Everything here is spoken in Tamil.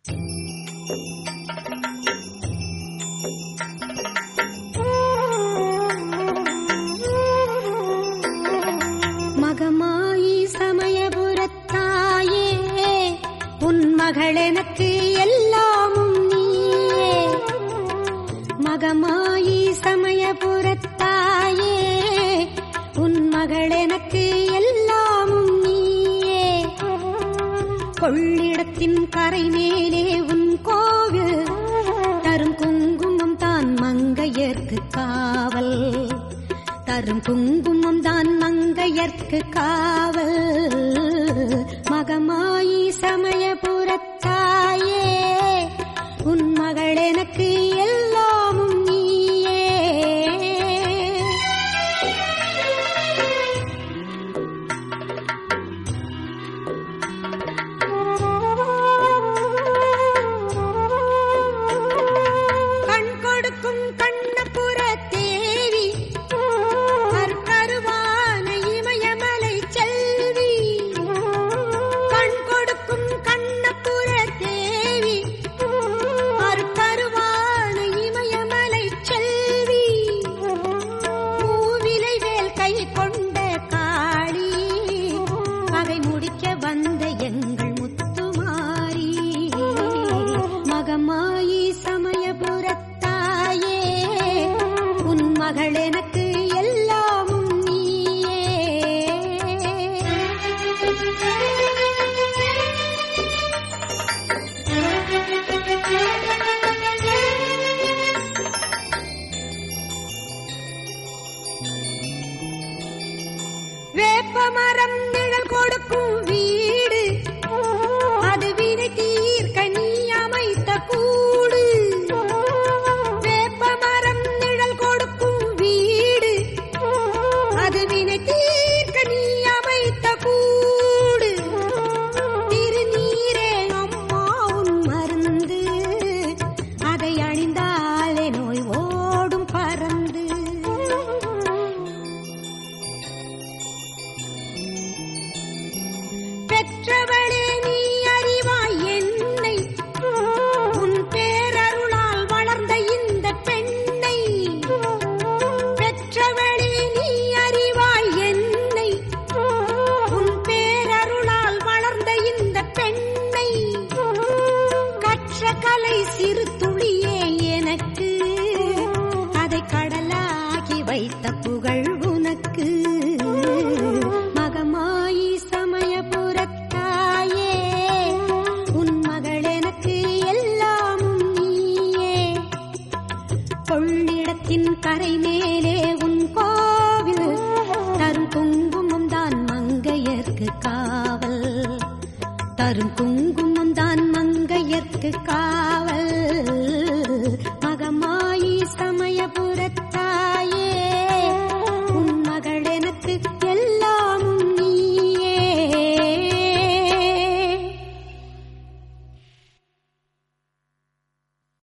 மகமாயி சமயபுரத்தாயே உன் மகளெனக்கு எல்லாமும் நீயே மகமாயி சமயபுரத்தாயே உன் மகளெனக்கு எல்லாமும் நீயே கொள்ளிடத்தின் கரை மேலே உன் கோவில் தரும் குங்குமம் தான் மங்கையர்க்கு காவல் தரும் குங்குமம் தான் மங்கையர்க்கு காவல் மகமாயி சமயபுரத்தாயே உன் மகள் எனக்கு எல்லாமும் நீயே கண் கொடுக்கும் கண்ணபுர தேவி கருவான இமயமலை செல்வி கண் கொடுக்கும் கண்ணபுர தேவி கருவான இமயமலை செல்வி மூவிலை வேல் கை கொண்ட காளி பகை முடிக்க வந்த எங்கள் முத்துமாரி மகமாயி சமயபுரத்தாயே உன் மகள் எனக்கு எல்லாமும் நீயே வேப்பமரம் நிழல் கொடுக்கும் வீடு அது வினை தீர்க்க நீ அமைத்த கூடு வேப்பமரம் நிழல் கொடுக்கும் வீடு அது வினை தீர்க்க நீ அமைத்த கூடு திருநீரே அம்மா உன் மருந்து அதை அணிந்தாலே நோய் ஓடும் பறந்து பெற்றவளே நீ அறிவாய் என்னை உன் பேரருளால் வளர்ந்த இந்த பெண்ணை பெற்றவளே நீ அறிவாய் என்னை உன் பேரருளால் வளர்ந்த இந்த பெண்ணை கற்ற கலை சிறு துளியே எனக்கு அதை கடலாகி வைத்த புகழ் உனக்கு மகமாயி சமயபுரத்தாயே உன் மகள் எனக்கு எல்லாமும் நீயே கொள்ளிடத்தின் கரை மேலே உன் கோவில் தரும் குங்குமம் தான் மங்கையர்க்கு காவல் தரும் குங்குமம்